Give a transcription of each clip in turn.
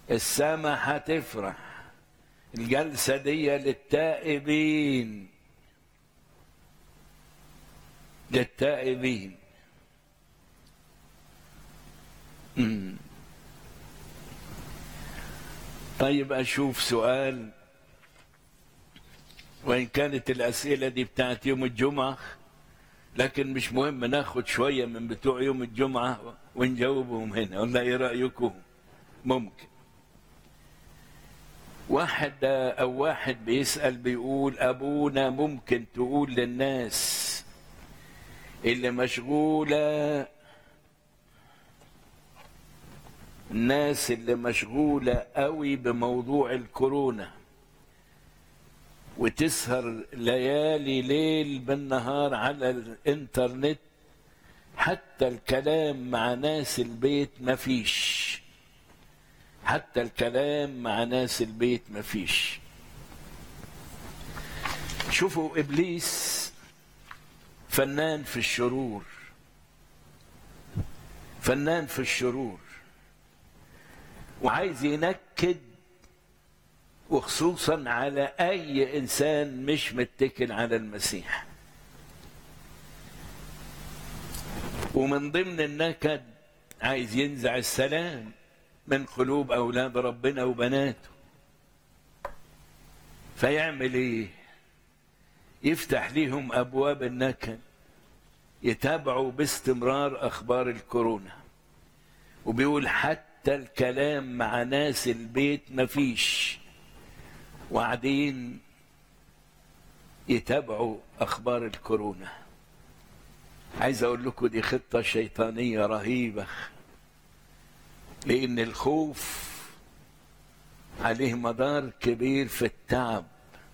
السما هتفرح الجلسة دي للتائبين للتائبين مم. طيب أشوف سؤال وإن كانت الأسئلة دي بتاعت يوم الجمعة لكن مش مهم ناخد شوية من بتوع يوم الجمعة ونجاوبهم هنا ولا إيه رأيكم ممكن واحد أو واحد بيسأل بيقول أبونا ممكن تقول للناس اللي مشغولة الناس اللي مشغولة قوي بموضوع الكورونا وتسهر ليالي ليل بالنهار على الانترنت حتى الكلام مع ناس البيت مفيش حتى الكلام مع ناس البيت مفيش شوفوا ابليس فنان في الشرور فنان في الشرور وعايز ينكد وخصوصا على اي انسان مش متكل على المسيح ومن ضمن النكد عايز ينزع السلام من قلوب اولاد ربنا وبناته فيعمل ايه يفتح ليهم ابواب النكد يتابعوا باستمرار اخبار الكورونا وبيقول حتى الكلام مع ناس البيت مفيش وقاعدين يتابعوا اخبار الكورونا عايز اقول لكم دي خطه شيطانيه رهيبه لان الخوف عليه مدار كبير في التعب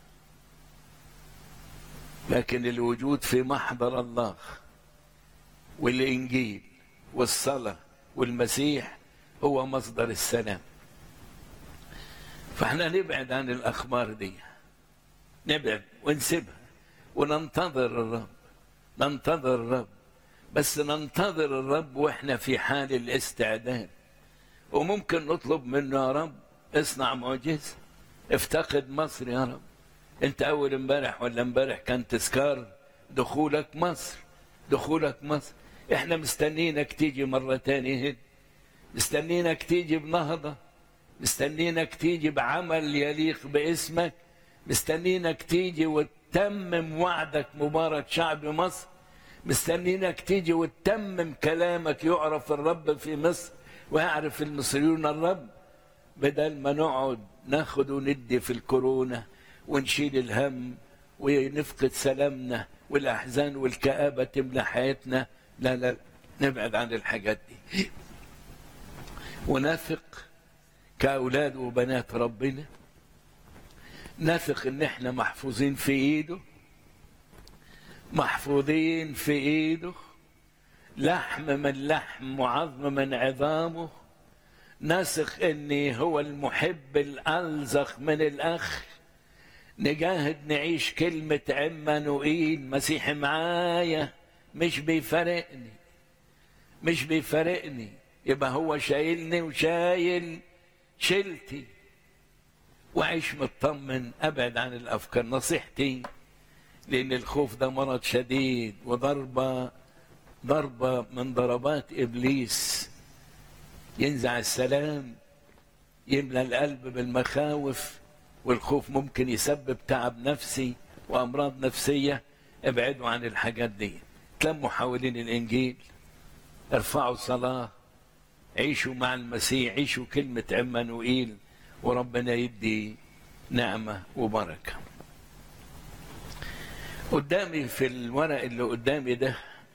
لكن الوجود في محضر الله والانجيل والصلاه والمسيح هو مصدر السلام فاحنا نبعد عن الاخبار دي نبعد ونسيبها وننتظر الرب ننتظر الرب بس ننتظر الرب واحنا في حال الاستعداد وممكن نطلب منه يا رب اصنع معجزه افتقد مصر يا رب انت اول امبارح ولا امبارح كان تذكار دخولك مصر دخولك مصر احنا مستنينك تيجي مرة تانية هنا مستنينك تيجي بنهضة مستنينك تيجي بعمل يليق باسمك مستنينك تيجي وتتمم وعدك مبارك شعب مصر مستنينك تيجي وتتمم كلامك يعرف الرب في مصر ويعرف المصريون الرب بدل ما نقعد ناخد وندي في الكورونا ونشيل الهم ونفقد سلامنا والاحزان والكآبة تملى حياتنا لا لا نبعد عن الحاجات دي ونثق كأولاد وبنات ربنا نثق ان احنا محفوظين في ايده محفوظين في ايده لحم من لحم وعظم من عظامه نثق اني هو المحب الالزخ من الاخ نجاهد نعيش كلمة عمانوئيل مسيح معايا مش بيفارقني مش بيفارقني يبقى هو شايلني وشايل شيلتي وعيش مطمن ابعد عن الافكار نصيحتي لان الخوف ده مرض شديد وضربه ضربه من ضربات ابليس ينزع السلام يملى القلب بالمخاوف والخوف ممكن يسبب تعب نفسي وامراض نفسيه ابعدوا عن الحاجات دي تلموا حوالين الانجيل ارفعوا صلاه عيشوا مع المسيح عيشوا كلمه عمانوئيل وربنا يدي نعمه وبركه قدامي في الورق اللي قدامي ده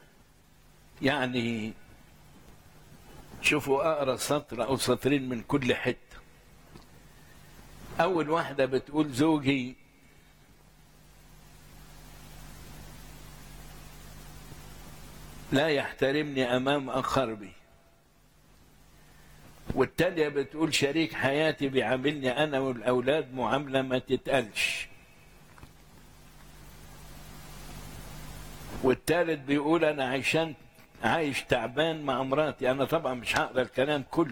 يعني شوفوا اقرا سطر او سطرين من كل حته اول واحده بتقول زوجي لا يحترمني امام اقربي والتانية بتقول شريك حياتي بيعاملني انا والاولاد معامله ما تتقالش والتالت بيقول انا عشان عايش تعبان مع مراتي انا طبعا مش هقرا الكلام كله